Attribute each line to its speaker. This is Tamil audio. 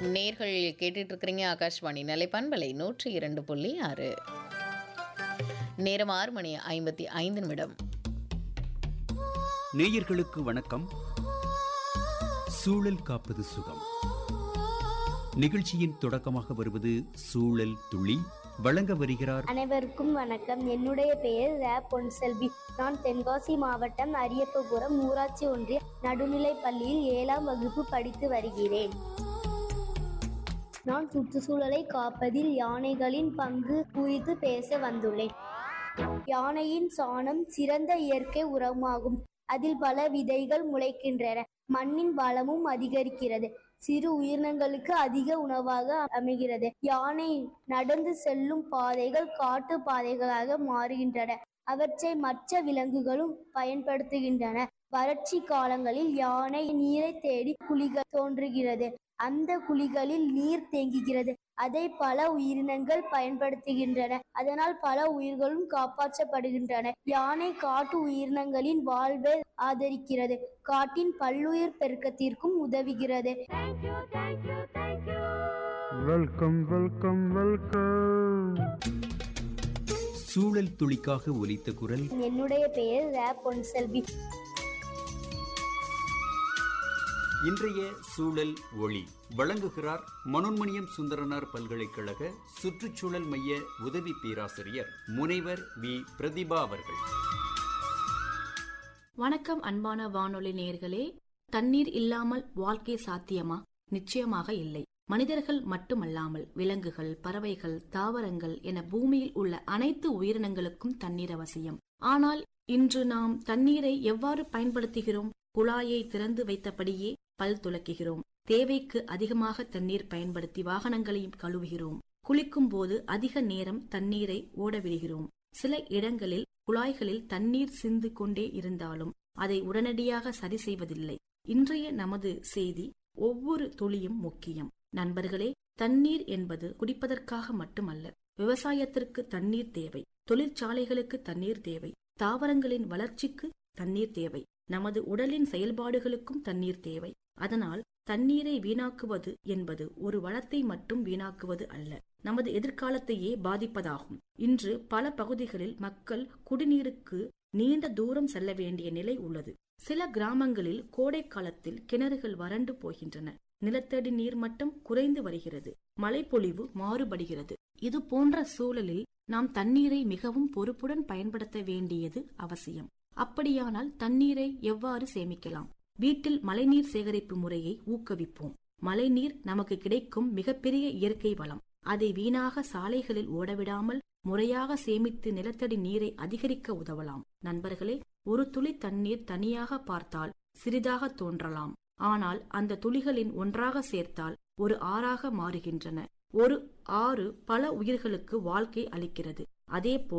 Speaker 1: நேர்கள் கேட்டுட்டு இருக்கிறீங்க ஆகாஷ்வாணி நிலைப்பண்பலை நூற்றி இரண்டு புள்ளி ஆறு நேரம் ஆறு மணி ஐம்பத்தி ஐந்து நிமிடம்
Speaker 2: நேயர்களுக்கு வணக்கம் சூழல் காப்பது சுகம் நிகழ்ச்சியின் தொடக்கமாக வருவது சூழல் துளி வழங்க வருகிறார்
Speaker 3: அனைவருக்கும் வணக்கம் என்னுடைய பெயர் ரே பொன்செல்வி நான் தென்காசி மாவட்டம் அரியப்பபுரம் ஊராட்சி ஒன்றிய நடுநிலைப் பள்ளியில் ஏழாம் வகுப்பு படித்து வருகிறேன் நான் சுற்றுச்சூழலை காப்பதில் யானைகளின் பங்கு குறித்து பேச வந்துள்ளேன் யானையின் சாணம் சிறந்த இயற்கை உரமாகும் அதில் பல விதைகள் முளைக்கின்றன மண்ணின் வளமும் அதிகரிக்கிறது சிறு உயிரினங்களுக்கு அதிக உணவாக அமைகிறது யானை நடந்து செல்லும் பாதைகள் காட்டு பாதைகளாக மாறுகின்றன அவற்றை மற்ற விலங்குகளும் பயன்படுத்துகின்றன வறட்சி காலங்களில் யானை நீரை தேடி குழிகள் தோன்றுகிறது அந்த குழிகளில் நீர் தேங்குகிறது அதை பல உயிரினங்கள் பயன்படுத்துகின்றன அதனால் பல உயிர்களும் காப்பாற்றப்படுகின்றன யானை காட்டு உயிரினங்களின் வாழ்வை ஆதரிக்கிறது காட்டின் பல்லுயிர் பெருக்கத்திற்கும் உதவுகிறது
Speaker 4: வெல்கம் வெல்கம் வெல்கம்
Speaker 2: சூழல் துளிக்காக ஒலித்த குரல்
Speaker 3: என்னுடைய பெயர் ரே பொன்செல்வி
Speaker 2: இன்றைய சூழல் ஒளி வழங்குகிறார் மனோன்மணியம் சுந்தரனார் பல்கலைக்கழக சுற்றுச்சூழல் மைய உதவி பேராசிரியர் முனைவர் வி பிரதிபா அவர்கள்
Speaker 5: வணக்கம் அன்பான வானொலி நேயர்களே தண்ணீர் இல்லாமல் வாழ்க்கை சாத்தியமா நிச்சயமாக இல்லை மனிதர்கள் மட்டுமல்லாமல் விலங்குகள் பறவைகள் தாவரங்கள் என பூமியில் உள்ள அனைத்து உயிரினங்களுக்கும் தண்ணீர் அவசியம் ஆனால் இன்று நாம் தண்ணீரை எவ்வாறு பயன்படுத்துகிறோம் குழாயை திறந்து வைத்தபடியே பல் துலக்குகிறோம் தேவைக்கு அதிகமாக தண்ணீர் பயன்படுத்தி வாகனங்களையும் கழுவுகிறோம் குளிக்கும் போது அதிக நேரம் தண்ணீரை ஓடவிடுகிறோம் சில இடங்களில் குழாய்களில் தண்ணீர் சிந்து கொண்டே இருந்தாலும் அதை உடனடியாக சரி செய்வதில்லை இன்றைய நமது செய்தி ஒவ்வொரு துளியும் முக்கியம் நண்பர்களே தண்ணீர் என்பது குடிப்பதற்காக மட்டுமல்ல விவசாயத்திற்கு தண்ணீர் தேவை தொழிற்சாலைகளுக்கு தண்ணீர் தேவை தாவரங்களின் வளர்ச்சிக்கு தண்ணீர் தேவை நமது உடலின் செயல்பாடுகளுக்கும் தண்ணீர் தேவை அதனால் தண்ணீரை வீணாக்குவது என்பது ஒரு வளத்தை மட்டும் வீணாக்குவது அல்ல நமது எதிர்காலத்தையே பாதிப்பதாகும் இன்று பல பகுதிகளில் மக்கள் குடிநீருக்கு நீண்ட தூரம் செல்ல வேண்டிய நிலை உள்ளது சில கிராமங்களில் கோடை காலத்தில் கிணறுகள் வறண்டு போகின்றன நிலத்தடி நீர் மட்டம் குறைந்து வருகிறது மழைப்பொழிவு மாறுபடுகிறது இது போன்ற சூழலில் நாம் தண்ணீரை மிகவும் பொறுப்புடன் பயன்படுத்த வேண்டியது அவசியம் அப்படியானால் தண்ணீரை எவ்வாறு சேமிக்கலாம் வீட்டில் மழைநீர் சேகரிப்பு முறையை ஊக்குவிப்போம் மழைநீர் நமக்கு கிடைக்கும் மிகப்பெரிய இயற்கை வளம் அதை வீணாக சாலைகளில் ஓடவிடாமல் முறையாக சேமித்து நிலத்தடி நீரை அதிகரிக்க உதவலாம் நண்பர்களே ஒரு துளி தண்ணீர் தனியாக பார்த்தால் சிறிதாக தோன்றலாம் ஆனால் அந்த துளிகளின் ஒன்றாக சேர்த்தால் ஒரு ஆறாக மாறுகின்றன ஒரு ஆறு பல உயிர்களுக்கு வாழ்க்கை அளிக்கிறது அதேபோல்